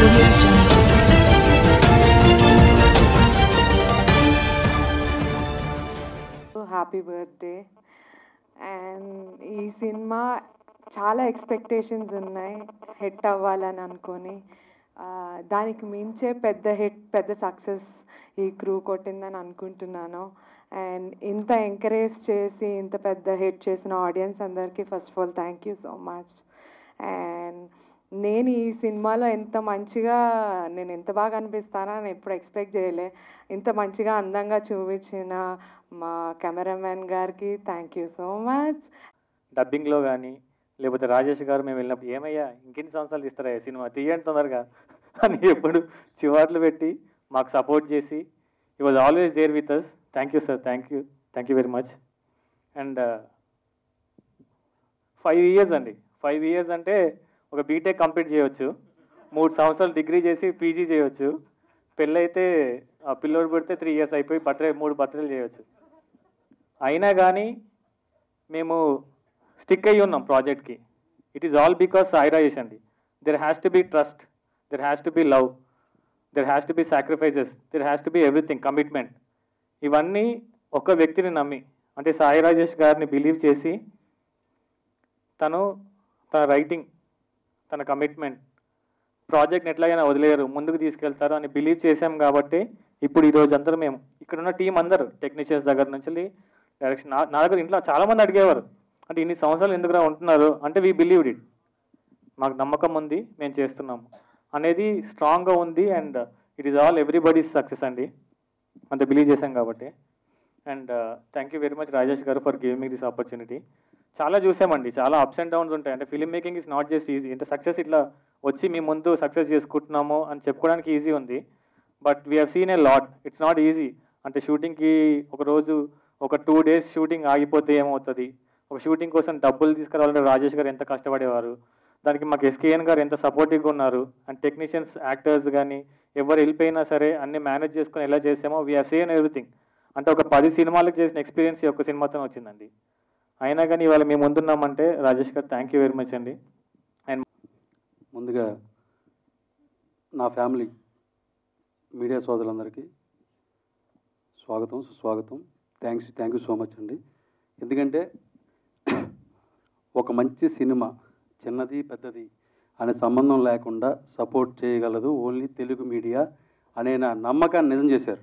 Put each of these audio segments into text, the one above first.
audio jungle. Happy birthday and ఈ సినిమా చాలా ఎక్స్పెక్టేషన్స్ ఉన్నాయి హిట్ అవ్వాలని అనుకొని ఆ, దానికి మించే పెద్ద హిట్ పెద్ద సక్సెస్ ఈ క్రూ కొట్టిందని అనుకుంటున్నాను అండ్ ఇంత ఎంకరేజ్ చేసి ఇంత పెద్ద హిట్ చేసిన ఆడియన్స్ అందరికీ first of all thank you so much and నేను ఈ సినిమాలో ఎంత మంచిగా నేను ఎంత బాగా అనిపిస్తానో నేను ఎప్పుడు ఎక్స్పెక్ట్ చేయలే ఇంత మంచిగా అందంగా చూపించిన మా కెమెరామెన్ గారికి థ్యాంక్ యూ సో మచ్ డబ్బింగ్లో కానీ లేకపోతే రాజేష్ గారు మేము వెళ్ళినప్పుడు ఏమయ్యా ఇంకెన్ని సంవత్సరాలు తీస్తారా ఈ సినిమా తీయండి తొందరగా అని ఎప్పుడు చివాట్లు పెట్టి మాకు సపోర్ట్ చేసి ఈ was always there with us thank you sir thank you thank you very much and five years అండి ఫైవ్ ఇయర్స్ అంటే ఒక బీటెక్ కంప్లీట్ చేయవచ్చు మూడు సంవత్సరాలు డిగ్రీ చేసి పీజీ చేయవచ్చు పెళ్ళైతే ఆ పిల్లోడు పెడితే త్రీ ఇయర్స్ అయిపోయి బర్త్డే మూడు బర్త్డేలు చేయవచ్చు అయినా కానీ మేము స్టిక్ అయ్యి ఉన్నాం ప్రాజెక్ట్కి it is all because Sai Rajesh అండి there has to be trust there has to be love there has to be sacrifices there has to be everything commitment ఇవన్నీ ఒక వ్యక్తిని నమ్మి అంటే సాయి రాజేష్ గారిని బిలీవ్ చేసి తను తన రైటింగ్ తన కమిట్మెంట్ ప్రాజెక్ట్ని ఎట్లాగైనా వదిలేయరు ముందుకు తీసుకెళ్తారు అని బిలీవ్ చేశాం కాబట్టి ఇప్పుడు ఈ రోజు అందరూ మేము ఇక్కడ ఉన్న టీం అందరూ టెక్నీషియన్స్ దగ్గర నుంచి డైరెక్షన్ నా నా దగ్గర ఇంట్లో చాలా మంది అడిగేవారు అంటే ఇన్ని సంవత్సరాలు ఎందుకురా ఉంటున్నారు అంటే వీ బిలీవ్డ్ ఇట్ మాకు నమ్మకం ఉంది మేము చేస్తున్నాము అనేది స్ట్రాంగ్గా ఉంది and it is all everybody's success అండి అంత బిలీవ్ చేశాం కాబట్టి and thank you very much Rajesh గారు for giving me this opportunity చాలా చూసామండి చాలా అప్స్ అండ్ డౌన్స్ ఉంటాయి అంటే film making is not just easy అంటే సక్సెస్ ఇట్లా వచ్చి మీ ముందు సక్సెస్ చేసుకుంటున్నాము అని చెప్పుకోవడానికి ఈజీ ఉంది but we have seen a lot it's not easy అంటే షూటింగ్కి ఒక రోజు ఒక టూ డేస్ షూటింగ్ ఆగిపోతే ఏమవుతుంది ఒక షూటింగ్ కోసం డబ్బులు తీసుకురావాలంటే రాజేష్ గారు ఎంత కష్టపడేవారు దానికి మాకు ఎస్కేఎన్ గారు ఎంత సపోర్టివ్గా ఉన్నారు అండ్ టెక్నీషియన్స్ యాక్టర్స్ కానీ ఎవరు వెళ్ళిపోయినా సరే అన్ని మేనేజ్ చేసుకొని ఎలా చేసామో వీ హ్యావ్ సీన్ ఎవ్రీథింగ్ అంటే ఒక పది సినిమాలకు చేసిన ఎక్స్పీరియన్స్ ఈ ఒక్క సినిమాతో వచ్చిందండి అయినా కానీ ఇవాళ మేము ముందున్నామంటే రాజేష్ గారు థ్యాంక్ యూ వెరీ మచ్ అండి అండ్ ముందుగా నా ఫ్యామిలీ మీడియా సోదరులందరికీ స్వాగతం సుస్వాగతం thanks thank you so much అండి ఎందుకంటే ఒక మంచి సినిమా చిన్నది పెద్దది అనే సంబంధం లేకుండా సపోర్ట్ చేయగలదు ఓన్లీ తెలుగు మీడియా అనే నా నమ్మకాన్ని నిజం చేశారు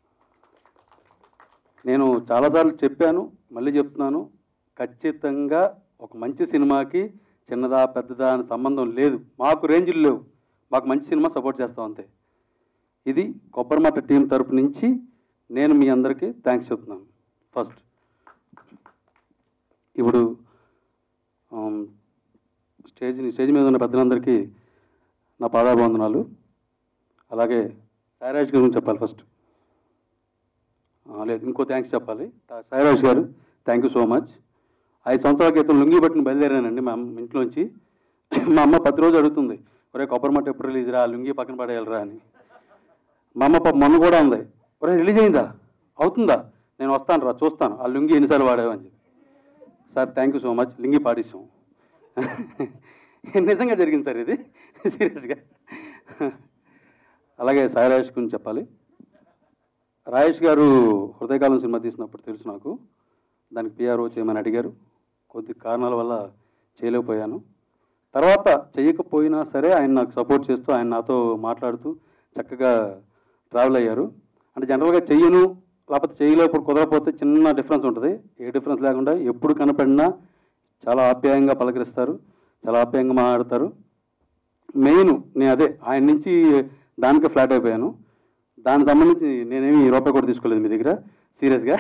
నేను చాలాసార్లు చెప్పాను మళ్ళీ చెప్తున్నాను ఖచ్చితంగా ఒక మంచి సినిమాకి చిన్నదా పెద్దదా అనే సంబంధం లేదు మాకు రేంజ్లు లేవు మాకు మంచి సినిమా సపోర్ట్ చేస్తాం అంతే ఇది కొబ్బరిమట్ట టీం తరపు నుంచి నేను మీ అందరికీ థ్యాంక్స్ చెప్తున్నాను ఫస్ట్ ఇప్పుడు ఆమ్, స్టేజ్ స్టేజ్ మీద ఉన్న పెద్దలందరికీ నా పాదాభివందనాలు అలాగే సాయిరాజ్ గారి గురించి చెప్పాలి ఫస్ట్ ఆ, లేదు ఇంకో థ్యాంక్స్ చెప్పాలి తా- సాయిరాజ్ గారు థ్యాంక్ యూ సో మచ్ ఐదు సంవత్సరాల క్రితం లుంగి పట్టుకుని బయలుదేరానండి మా అమ్మ ఇంట్లోంచి మా అమ్మ ప్రతిరోజు అడుగుతుంది ఒరే కొబ్బరిమట్ట ఎప్పుడు రిలీజ్ రా లుంగి పక్కన పడేయాలరా అని మా అమ్మ పాప మొన్న కూడా ఉంది ఒరే రిలీజ్ అయిందా అవుతుందా నేను వస్తాను రా చూస్తాను ఆ లుంగి ఎన్నిసార్లు వాడేవని చెప్పి sir thank you so much లింగి పాటిస్తాం నిజంగా జరిగింది సార్ ఇది సీరియస్గా అలాగే సాయి రాజేష్ గురించి చెప్పాలి రాజేష్ గారు హృదయకాలం సినిమా తీసినప్పుడు తెలుసు నాకు దానికి పిఆర్ఓ చేయమని అడిగారు కొద్ది కారణాల వల్ల చేయలేకపోయాను తర్వాత చేయకపోయినా సరే ఆయన నాకు సపోర్ట్ చేస్తూ ఆయన నాతో మాట్లాడుతూ చక్కగా ట్రావెల్ అయ్యారు అంటే జనరల్గా చెయ్యను లేకపోతే చేయలేకపోతే కుదరకపోతే చిన్న డిఫరెన్స్ ఉంటుంది ఏ డిఫరెన్స్ లేకుండా ఎప్పుడు కనపడినా చాలా ఆప్యాయంగా పలకరిస్తారు చాలా ఆప్యాయంగా మాట్లాడతారు మెయిన్ నేను అదే ఆయన నుంచి దానికి ఫ్లాట్ అయిపోయాను దానికి సంబంధించి నేనేమి ఈ రూపాయి కూడా తీసుకోలేదు మీ దగ్గర సీరియస్గా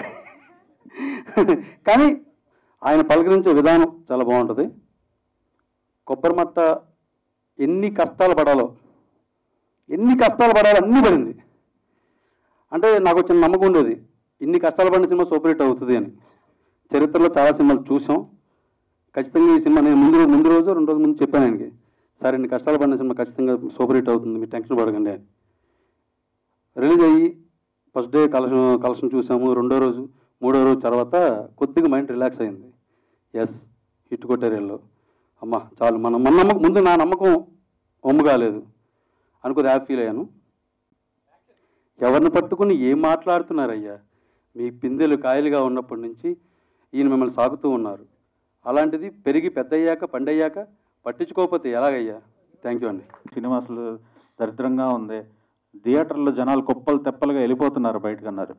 కానీ ఆయన పలకరించే విధానం చాలా బాగుంటుంది కొబ్బరిమట్ట ఎన్ని కష్టాలు పడాలో ఎన్ని కష్టాలు పడాలో అన్నీ పడింది అంటే నాకు వచ్చిన నమ్మకం ఉండేది ఇన్ని కష్టాలు పడిన సినిమా సూపర్ హిట్ అవుతుంది అని చరిత్రలో చాలా సినిమాలు చూసాం ఖచ్చితంగా ఈ సినిమా నేను ముందు ముందు రోజు రెండు రోజుల ముందు చెప్పాను ఆయనకి సార్ ఇన్ని కష్టాలు పడిన సినిమా ఖచ్చితంగా సూపర్ హిట్ అవుతుంది మీరు టెన్షన్ పడకండి అని రిలీజ్ అయ్యి ఫస్ట్ డే కలెక్షన్ కలెక్షన్ చూసాము రెండో రోజు మూడో రోజు తర్వాత కొద్దిగా మైండ్ రిలాక్స్ అయింది ఎస్ హిట్ కొట్టారు వీళ్ళు అమ్మ చాలు మన మన నమ్మకం ముందు నా నమ్మకం ఒమ్ము కాలేదు అని కొద్దిగా హ్యాపీ ఫీల్ అయ్యాను ఎవరిని పట్టుకుని ఏం మాట్లాడుతున్నారయ్యా మీ పిందెలు కాయలుగా ఉన్నప్పటి నుంచి ఈయన మిమ్మల్ని సాగుతూ ఉన్నారు అలాంటిది పెరిగి పెద్దయ్యాక పండయ్యాక పట్టించుకోకపోతే ఎలాగయ్యా థ్యాంక్ యూ అండి సినిమా అసలు దరిద్రంగా ఉంది థియేటర్లో జనాలు కుప్పలు తెప్పలుగా వెళ్ళిపోతున్నారు బయటకు అన్నారు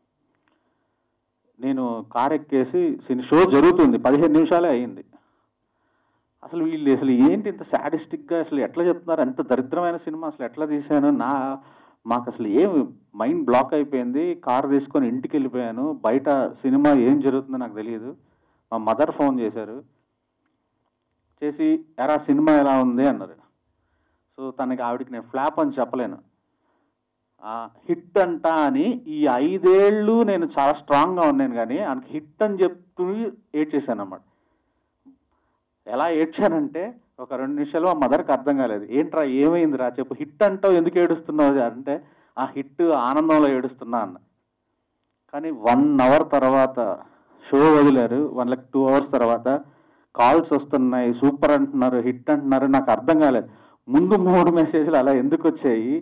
నేను కార్ ఎక్కేసి సిని- షో జరుగుతుంది పదిహేను నిమిషాలే అయ్యింది అసలు వీళ్ళు అసలు ఏంటి ఇంత సాడిస్టిక్గా అసలు ఎట్లా చెప్తున్నారు ఎంత దరిద్రమైన సినిమా అసలు ఎట్లా తీశాను నా మాకు అసలు ఏం మైండ్ బ్లాక్ అయిపోయింది కార్ తీసుకొని ఇంటికి వెళ్ళిపోయాను బయట సినిమా ఏం జరుగుతుందో నాకు తెలియదు మా మదర్ ఫోన్ చేశారు చేసి ఎరా సినిమా ఎలా ఉంది అన్నారు సో తనకి ఆవిడకి నేను ఫ్లాప్ అని చెప్పలేను హిట్ అంట అని ఈ ఐదేళ్ళు నేను చాలా స్ట్రాంగ్గా ఉన్నాను కానీ ఆయనకి హిట్ అని చెప్తూ ఏడ్చేశాను అన్నమాట ఎలా ఏడ్చానంటే ఒక రెండు నిమిషాలు మా మదర్కి అర్థం కాలేదు ఏంట్రా ఏమైందిరా చెప్పు హిట్ అంటావు ఎందుకు ఏడుస్తున్నావు అంటే ఆ హిట్ ఆనందంలో ఏడుస్తున్నా అన్న కానీ వన్ అవర్ తర్వాత షో వదిలారు వన్ లైక్ టూ అవర్స్ తర్వాత కాల్స్ వస్తున్నాయి సూపర్ అంటున్నారు హిట్ అంటున్నారు నాకు అర్థం కాలేదు ముందు మూడు మెసేజ్లు అలా ఎందుకు వచ్చాయి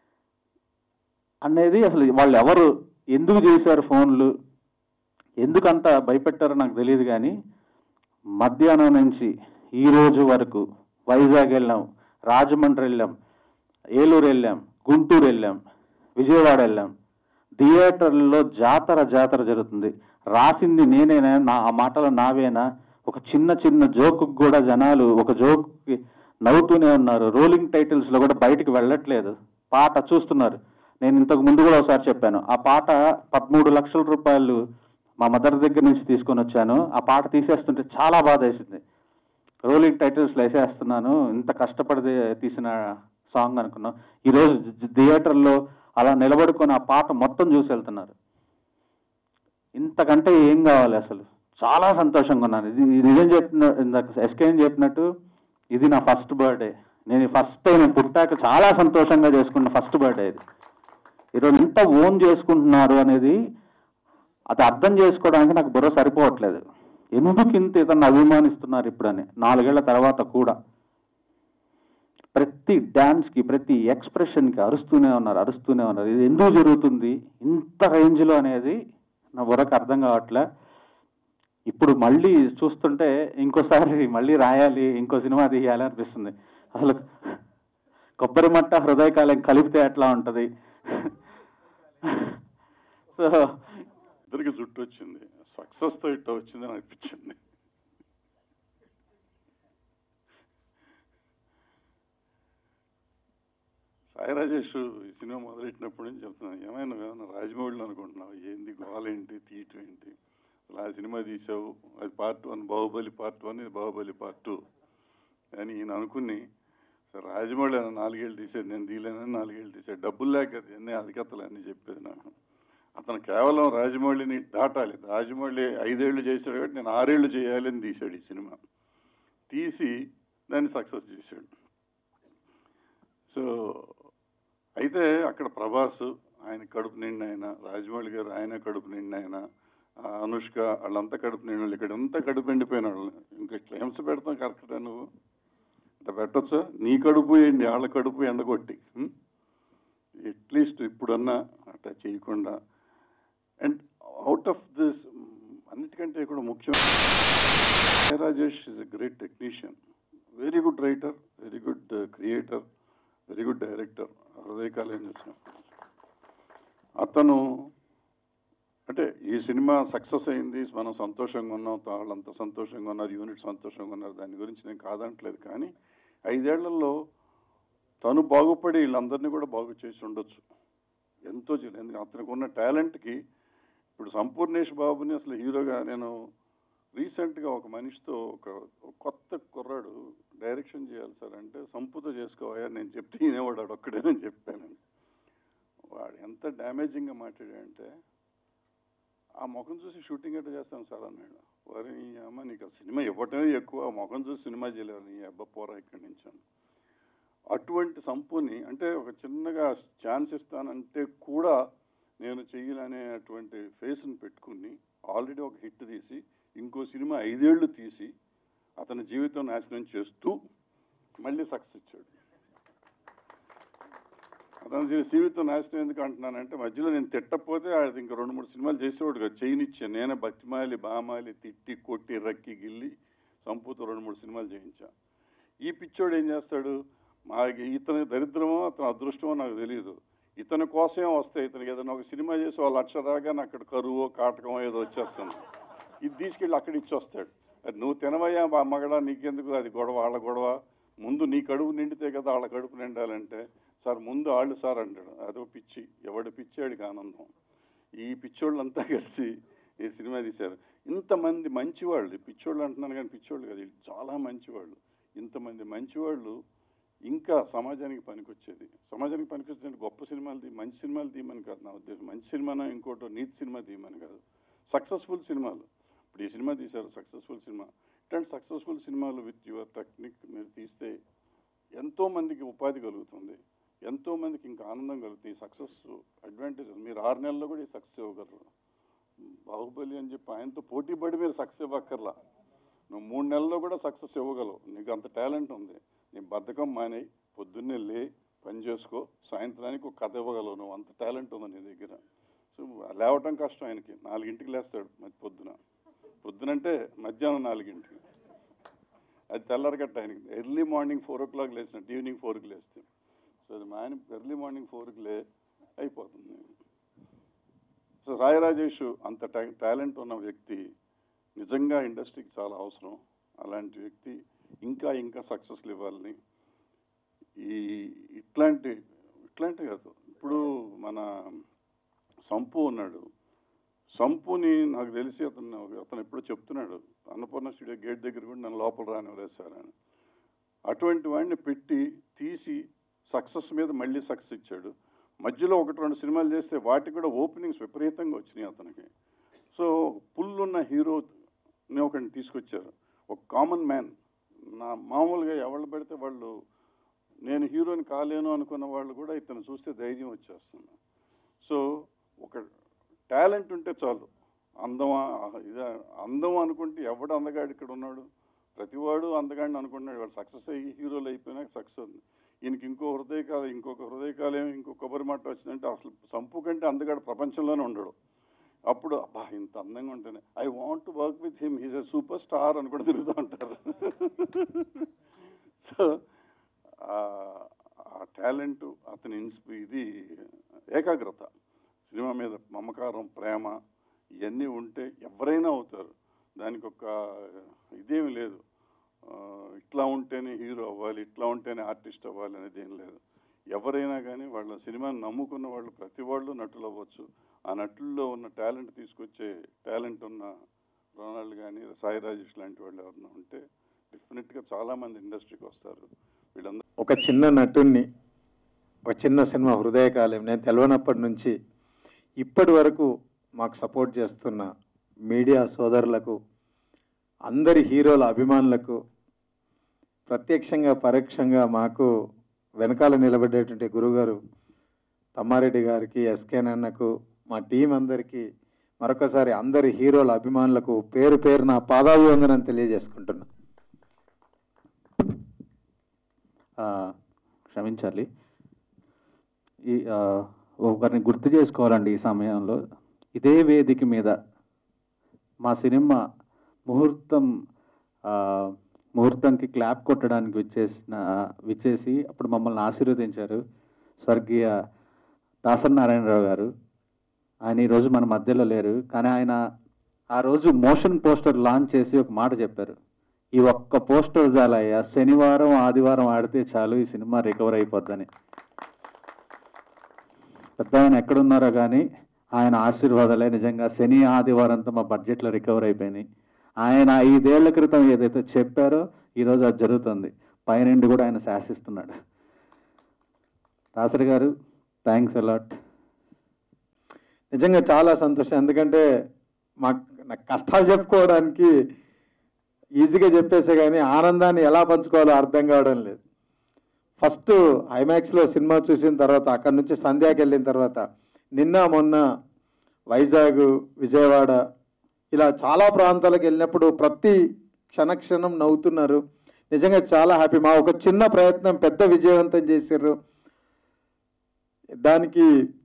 అనేది అసలు వాళ్ళు ఎవరు ఎందుకు చేశారు ఫోన్లు ఎందుకు అంత భయపెట్టారో నాకు తెలియదు కానీ మధ్యాహ్నం నుంచి ఈ రోజు వరకు వైజాగ్ వెళ్ళాం రాజమండ్రి వెళ్ళాం ఏలూరు వెళ్ళాం గుంటూరు వెళ్ళాం విజయవాడ వెళ్ళాం థియేటర్లో జాతర జాతర జరుగుతుంది రాసింది నేనేనా నా ఆ మాటలు నావేనా ఒక చిన్న చిన్న జోకు కూడా జనాలు ఒక జోక్కి నవ్వుతూనే ఉన్నారు రోలింగ్ టైటిల్స్లో కూడా బయటికి వెళ్ళట్లేదు పాట చూస్తున్నారు నేను ఇంతకు ముందు కూడా ఒకసారి చెప్పాను ఆ పాట పదమూడు లక్షల రూపాయలు మా మదర్ దగ్గర నుంచి తీసుకొని వచ్చాను ఆ పాట తీసేస్తుంటే చాలా బాధ వేసింది రోలింగ్ టైటిల్స్లో వేసేస్తున్నాను ఇంత కష్టపడి తీసిన సాంగ్ అనుకున్నాం ఈరోజు జ- థియేటర్లో అలా నిలబడుకొని ఆ పాట మొత్తం చూసి వెళ్తున్నారు ఇంతకంటే ఏం కావాలి అసలు చాలా సంతోషంగా ఉన్నాను ఇది ఇది నిజం చెప్పిన ఇందాక ఎస్కేఎం చెప్పినట్టు ఇది నా ఫస్ట్ బర్త్డే నేను ఫస్ట్ టైం నేను పుట్టాక చాలా సంతోషంగా చేసుకున్న ఫస్ట్ బర్త్డే ఇది ఈరోజు ఎంత ఓన్ చేసుకుంటున్నారు అనేది అది అర్థం చేసుకోవడానికి నాకు బుర్ర సరిపోవట్లేదు ఎందుకు ఇంత ఇతన్ని అభిమానిస్తున్నారు ఇప్పుడని నాలుగేళ్ల తర్వాత కూడా ప్రతి డ్యాన్స్కి ప్రతి ఎక్స్ప్రెషన్కి అరుస్తూనే ఉన్నారు అరుస్తూనే ఉన్నారు ఇది ఎందుకు జరుగుతుంది ఇంత రేంజ్లో అనేది నా బుర్రకు అర్థం కావట్లే ఇప్పుడు మళ్ళీ చూస్తుంటే ఇంకోసారి మళ్ళీ రాయాలి ఇంకో సినిమా తీయాలి అనిపిస్తుంది అసలు కొబ్బరి మట్ట హృదయకాలం కలిపితే ఎట్లా ఉంటుంది సో ఇద్దరికి జుట్టు వచ్చింది సక్సెస్తో ఇట్ట వచ్చిందని అనిపించింది సాయి రాజేష్ ఈ సినిమా మొదలెట్టినప్పటి నుంచి చెప్తున్నాను ఏమైనా నువ్వేమైనా రాజమౌళిలో అనుకుంటున్నావు ఏంది గోలేంటి తీయటం ఏంటి అసలు ఆ సినిమా తీసావు అది part one Baahubali part one ఇది బాహుబలి పార్ట్ టూ అని ఈయన అనుకుని సరే రాజమౌళి అని నాలుగేళ్ళు తీసాడు నేను తీయలేనని నాలుగేళ్ళు తీసాడు డబ్బులు లేక అది అన్నీ అధికతలు అన్నీ చెప్పేది నాకు అతను కేవలం రాజమౌళిని దాటాలి రాజమౌళి ఐదేళ్లు చేశాడు కాబట్టి నేను ఆరేళ్లు చేయాలి అని తీశాడు ఈ సినిమా తీసి దాన్ని సక్సెస్ చేశాడు సో అయితే అక్కడ ప్రభాస్ ఆయన కడుపు నిండి ఆయన రాజమౌళి గారు ఆయన కడుపు నిండి ఆయన ఆ అనుష్క వాళ్ళంతా కడుపు నిండి వాళ్ళు ఇక్కడ అంతా కడుపు ఎండిపోయిన వాళ్ళు ఇంకా ఇట్లా హింస పెడతాం కరెక్టా నువ్వు ఇట్లా పెట్టొచ్చా నీ కడుపు ఎండి వాళ్ళ కడుపు ఎండగొట్టి అట్లీస్ట్ ఇప్పుడన్నా అట్లా చేయకుండా అండ్ అవుట్ ఆఫ్ దిస్ అన్నిటికంటే కూడా ముఖ్యం Sai Rajesh is a great technician very good writer very good creator very good director హృదయకాలేం చూసినప్పుడు అతను అంటే ఈ సినిమా సక్సెస్ అయింది మనం సంతోషంగా ఉన్నాం వాళ్ళంతా సంతోషంగా ఉన్నారు యూనిట్ సంతోషంగా ఉన్నారు దాని గురించి నేను కాదంటలేదు కానీ ఐదేళ్లలో తను బాగుపడి వీళ్ళందరినీ కూడా బాగు చేసి ఉండొచ్చు ఎంతో చేయలేదు ఎందుకంటే అతనికి ఉన్న టాలెంట్కి ఇప్పుడు సంపూర్ణేష్ బాబుని అసలు హీరోగా నేను రీసెంట్గా ఒక మనిషితో ఒక ఒక కొత్త కుర్రాడు డైరెక్షన్ చేయాలి సార్ అంటే సంపుతో చేసుకోవా నేను చెప్తే ఈనేవాడు ఒక్కడేనని చెప్పాను వాడు ఎంత డ్యామేజింగ్గా మాట్లాడాడంటే ఆ ముఖం చూసి షూటింగ్ ఎట్లా చేస్తాను సార్ అన్నాడు వారి నీ అమ్మ నీకు ఆ సినిమా ఇవ్వటమే ఎక్కువ ఆ ముఖం చూసి సినిమా చేయలేవు నీ అబ్బా పోరా ఇక్కడి నుంచి అని. అటువంటి సంపుని అంటే ఒక చిన్నగా ఛాన్స్ ఇస్తానంటే కూడా నేను చెయ్యాలనేటువంటి ఫేస్ని పెట్టుకుని ఆల్రెడీ ఒక హిట్ తీసి ఇంకో సినిమా ఐదేళ్లు తీసి అతని జీవితం నాశనం చేస్తూ మళ్ళీ సక్సెస్ ఇచ్చాడు పతంజలి జీవితం నాశనం ఎందుకు అంటున్నానంటే మధ్యలో నేను తిట్టకపోతే అది ఇంకా రెండు మూడు సినిమాలు చేసేవాడు కదా చేయనిచ్చాను నేనే బతిమాలి బామాలి తిట్టి కొట్టి రక్కి గిల్లి సంపూతో రెండు మూడు సినిమాలు చేయించా ఈ పిచ్చోడు ఏం చేస్తాడు మా ఇతని దరిద్రమో అతని అదృష్టమో నాకు తెలియదు ఇతని కోసమే వస్తాయి ఇతనికి ఏదైనా ఒక సినిమా చేసి వాళ్ళ లక్ష రాగానే అక్కడ కరువు కాటకం ఏదో వచ్చేస్తుంది ఇది తీసుకెళ్ళి అక్కడ ఇచ్చి వస్తాడు అది నువ్వు తినవయ్యా మా మగడా నీకెందుకు అది గొడవ వాళ్ళ గొడవ ముందు నీ కడుపు నిండితే కదా వాళ్ళ కడుపు నిండాలంటే సార్ ముందు వాళ్ళు సార్ అంటాడు అదో పిచ్చి ఎవడు పిచ్చాడికి ఆనందం ఈ పిచ్చోళ్ళంతా కలిసి ఈ సినిమా తీశారు ఇంతమంది మంచివాళ్ళు పిచ్చోళ్ళు అంటున్నాను కానీ పిచ్చోళ్ళు కాదు వీళ్ళు చాలా మంచివాళ్ళు ఇంతమంది మంచివాళ్ళు ఇంకా సమాజానికి పనికొచ్చేది సమాజానికి పనికొచ్చేది గొప్ప సినిమాలు తీ మంచి సినిమాలు తీయమని కాదు నా ఉద్దేశం మంచి సినిమానో ఇంకోటో నీతి సినిమా తీయమని కాదు సక్సెస్ఫుల్ సినిమాలు ఇప్పుడు ఈ సినిమా తీశారు సక్సెస్ఫుల్ సినిమా ఇట్లాంటి సక్సెస్ఫుల్ సినిమాలు విత్ యువర్ టెక్నిక్ మీరు తీస్తే ఎంతో మందికి ఉపాధి కలుగుతుంది ఎంతో మందికి ఇంకా ఆనందం కలుగుతుంది సక్సెస్ అడ్వాంటేజ్ మీరు ఆరు నెలల్లో కూడా ఈ సక్సెస్ ఇవ్వగలరు బాహుబలి అని చెప్పి ఆయనతో పోటీ పడి మీరు సక్సెస్ ఇవ్వక్కర్లా నువ్వు మూడు నెలల్లో కూడా సక్సెస్ ఇవ్వగలవు నీకు అంత టాలెంట్ ఉంది నీ బద్ధకం మానేయి పొద్దున్నే లే పని చేసుకో సాయంత్రానికి ఒక కథ ఇవ్వగలవు నువ్వు అంత టాలెంట్ ఉంది నీ దగ్గర సో లేవటం కష్టం ఆయనకి నాలుగింటికి లేస్తాడు మరి పొద్దున పొద్దునంటే మధ్యాహ్నం నాలుగింటికి అది తెల్లరగట్ట ఆయనకి early morning four o'clock లేచినట్టు ఈవినింగ్ ఫోర్కి లేస్తే సో అది మా ఆయన ఎర్లీ మార్నింగ్ ఫోర్కి లే అయిపోతుంది సో రాయ రాజేష్ అంత టా- టాలెంట్ ఉన్న వ్యక్తి నిజంగా ఇండస్ట్రీకి చాలా అవసరం అలాంటి వ్యక్తి ఇంకా ఇంకా సక్సెస్లు ఇవ్వాలని ఈ ఇట్లాంటి ఇట్లాంటి కాదు ఇప్పుడు మన సంపు ఉన్నాడు సంపుని నాకు తెలిసి అతను అతను ఎప్పుడో చెప్తున్నాడు అన్నపూర్ణ స్టూడియో గేట్ దగ్గర కూడా నన్ను లోపల రానివ్వలేదు సార్ అని అటువంటి వాడిని పెట్టి తీసి సక్సెస్ మీద మళ్ళీ సక్సెస్ ఇచ్చాడు మధ్యలో ఒకటి రెండు సినిమాలు చేస్తే వాటికి కూడా ఓపెనింగ్స్ విపరీతంగా వచ్చినాయి అతనికి సో పుల్ ఉన్న హీరోని ఒకరిని తీసుకొచ్చారు ఒక కామన్ మ్యాన్ నా మామూలుగా ఎవరు పెడితే వాళ్ళు నేను హీరోని కాలేను అనుకున్న వాళ్ళు కూడా ఇతను చూస్తే ధైర్యం వచ్చేస్తుంది సో ఒక టాలెంట్ ఉంటే చాలు అందమా ఇదా అందం అనుకుంటే ఎవడు అందగాడు ఇక్కడ ఉన్నాడు ప్రతివాడు అందగాడిని అనుకుంటున్నాడు వాడు సక్సెస్ అయ్యి హీరోలు అయిపోయినాక సక్సెస్ ఉంది ఈయనకి ఇంకో హృదయకాలం ఇంకొక హృదయకాలం ఇంకో కొబ్బరి మట్ట వచ్చిందంటే అసలు సంపు కంటే అందగాడు ప్రపంచంలోనే ఉండడు అప్పుడు అబ్బా ఇంత అందంగా ఉంటేనే I want to work with him he's a super star అని కూడా తిరుగుతూ ఉంటారు సో ఆ టాలెంట్ అతని ఇన్స్పి ఇది ఏకాగ్రత సినిమా మీద మమకారం ప్రేమ ఇవన్నీ ఉంటే ఎవరైనా అవుతారు దానికి ఒక ఇదేమి లేదు ఆ, ఇట్లా ఉంటేనే హీరో అవ్వాలి ఇట్లా ఉంటేనే ఆర్టిస్ట్ అవ్వాలి అనేది ఏం లేదు ఎవరైనా కానీ వాళ్ళ సినిమాని నమ్ముకున్న వాళ్ళు ప్రతి వాళ్ళు నటులు అవ్వచ్చు ఆ నటుల్లో ఉన్న టాలెంట్ తీసుకొచ్చే టాలెంట్ ఉన్న రోనాల్డ్ కానీ సాయి రాజేష్ లాంటి వాళ్ళు ఎవరైనా ఉంటే డెఫినెట్గా చాలామంది ఇండస్ట్రీకి వస్తారు వీళ్ళందరూ ఒక చిన్న నటుణ్ణి ఒక చిన్న సినిమా హృదయకాలం నేను తెలవనప్పటి నుంచి ఇప్పటి వరకు మాకు సపోర్ట్ చేస్తున్న మీడియా సోదరులకు అందరి హీరోల అభిమానులకు ప్రత్యక్షంగా పరోక్షంగా మాకు వెనకాల నిలబడేటువంటి గురుగారు తమ్మారెడ్డి గారికి ఎస్కే నన్నకు మా టీం అందరికీ మరొకసారి అందరి హీరోల అభిమానులకు పేరు పేరు నా పాదాభివందనం తెలియజేసుకుంటున్నా ఆ, క్షమించాలి ఈ ఆ, ఒకరిని గుర్తు చేసుకోవాలండి ఈ సమయంలో ఇదే వేదిక మీద మా సినిమా ముహూర్తం ఆ, ముహూర్తంకి క్లాప్ కొట్టడానికి విచ్చేసిన విచ్చేసి అప్పుడు మమ్మల్ని ఆశీర్వదించారు స్వర్గీయ దాసరి నారాయణరావు గారు ఆయన ఈరోజు మన మధ్యలో లేరు కానీ ఆయన ఆ రోజు మోషన్ పోస్టర్ లాంచ్ చేసి ఒక మాట చెప్పారు ఈ ఒక్క పోస్టర్ చాలయ్యా శనివారం ఆదివారం ఆడితే చాలు ఈ సినిమా రికవర్ అయిపోద్దని పెద్ద ఆయన ఎక్కడున్నారో కానీ ఆయన ఆశీర్వాదాలే నిజంగా శని ఆదివారంతో మా బడ్జెట్లో రికవర్ అయిపోయినాయి ఆయన ఐదేళ్ల క్రితం ఏదైతే చెప్పారో ఈరోజు అది జరుగుతుంది పైనుండి కూడా ఆయన శాసిస్తున్నాడు దాసరి గారు థ్యాంక్స్ అలాట్ నిజంగా చాలా సంతోషం ఎందుకంటే మాకు నాకు కష్టాలు చెప్పుకోవడానికి ఈజీగా చెప్పేసే కానీ ఆనందాన్ని ఎలా పంచుకోవాలో అర్థం కావడం లేదు ఫస్ట్ ఐమాక్స్లో సినిమా చూసిన తర్వాత అక్కడి నుంచి సంధ్యాకి వెళ్ళిన తర్వాత నిన్న మొన్న వైజాగ్ విజయవాడ ఇలా చాలా ప్రాంతాలకు వెళ్ళినప్పుడు ప్రతి క్షణక్షణం నవ్వుతున్నారు నిజంగా చాలా హ్యాపీ మా ఒక చిన్న ప్రయత్నం పెద్ద విజయవంతం చేశారు దానికి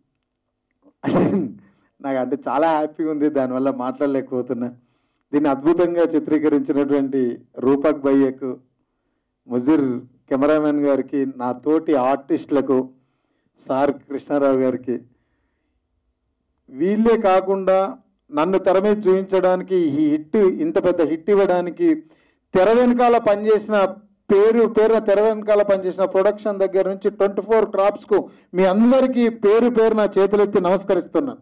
నాకు అంటే చాలా హ్యాపీగా ఉంది దానివల్ల మాట్లాడలేకపోతున్నా దీన్ని అద్భుతంగా చిత్రీకరించినటువంటి రూపక్ భయ్యకు ముజిర్ కెమెరామెన్ గారికి నా తోటి ఆర్టిస్టులకు సార్ కృష్ణారావు గారికి వీళ్ళే కాకుండా నన్ను తెర మీద చూపించడానికి ఈ హిట్ ఇంత పెద్ద హిట్ ఇవ్వడానికి తెర వెనకాల పనిచేసిన పేరు పేరున తెర వెనకాల పనిచేసిన ప్రొడక్షన్ దగ్గర నుంచి ట్వంటీ ఫోర్ క్రాప్స్కు మీ అందరికీ పేరు పేరున చేతులెత్తి నమస్కరిస్తున్నాను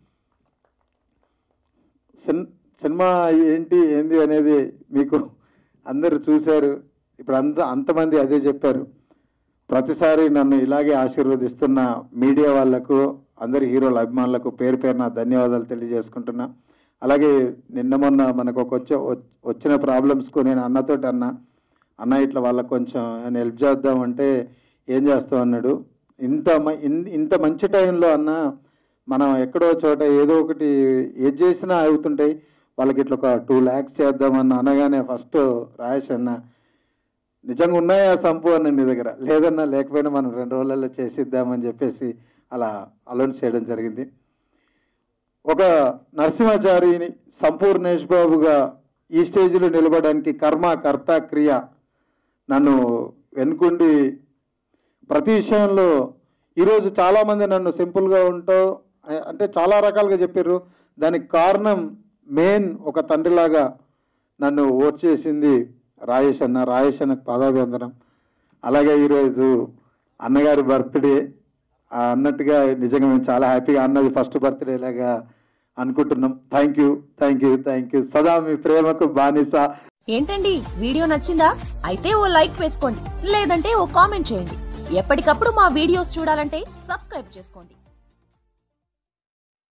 సిన్- సినిమా ఏంటి ఏంది అనేది మీకు అందరూ చూశారు ఇప్పుడు అంత అంతమంది అదే చెప్పారు ప్రతిసారి నన్ను ఇలాగే ఆశీర్వదిస్తున్న మీడియా వాళ్లకు అందరి హీరోల అభిమానులకు పేరు పేరున ధన్యవాదాలు తెలియజేసుకుంటున్నా అలాగే నిన్న మొన్న మనకు ఒక వచ్చే వచ్చిన ప్రాబ్లమ్స్కు నేను అన్నతోటి అన్న అన్న ఇట్లా వాళ్ళకు కొంచెం నేను హెల్ప్ చేద్దామంటే ఏం చేస్తావు అన్నాడు ఇంత మ- ఇన్- ఇంత మంచి టైంలో అన్న మనం ఎక్కడో చోట ఏదో ఒకటి ఏది చేసినా అవుతుంటాయి వాళ్ళకి ఇట్లా ఒక టూ ల్యాక్స్ చేద్దామన్న అనగానే ఫస్ట్ రాయేష్ అన్న నిజంగా ఉన్నాయా సంపు అన్న నీ దగ్గర లేదన్నా లేకపోయినా మనం రెండు రోజులలో చేసిద్దామని చెప్పేసి అలా అలౌన్స్ చేయడం జరిగింది ఒక నరసింహాచారిని సంపూర్ణేష్ బాబుగా ఈ స్టేజ్లో నిలబడడానికి కర్మ కర్త క్రియ నన్ను వెనుకుండి ప్రతి విషయంలో ఈరోజు చాలామంది నన్ను సింపుల్గా ఉంటావు అ- అంటే చాలా రకాలుగా చెప్పారు దానికి కారణం మెయిన్ ఒక తండ్రిలాగా నన్ను ఓట్ చేసింది రాయేష్ అన్న రాయేష్ అన్నకు పాదాభివందనం అలాగే ఈరోజు అన్నగారి బర్త్డే అన్నట్టుగా నిజంగా మేము చాలా హ్యాపీగా అన్నది ఫస్ట్ బర్త్డే లాగా అనుకుంటున్నాం thank you thank you thank you సదా మీ ప్రేమకు బానిస ఏంటండి వీడియో నచ్చిందా అయితే ఓ లైక్ వేసుకోండి లేదంటే ఓ కామెంట్ చేయండి ఎప్పటికప్పుడు మా వీడియోస్ చూడాలంటే సబ్స్క్రైబ్ చేసుకోండి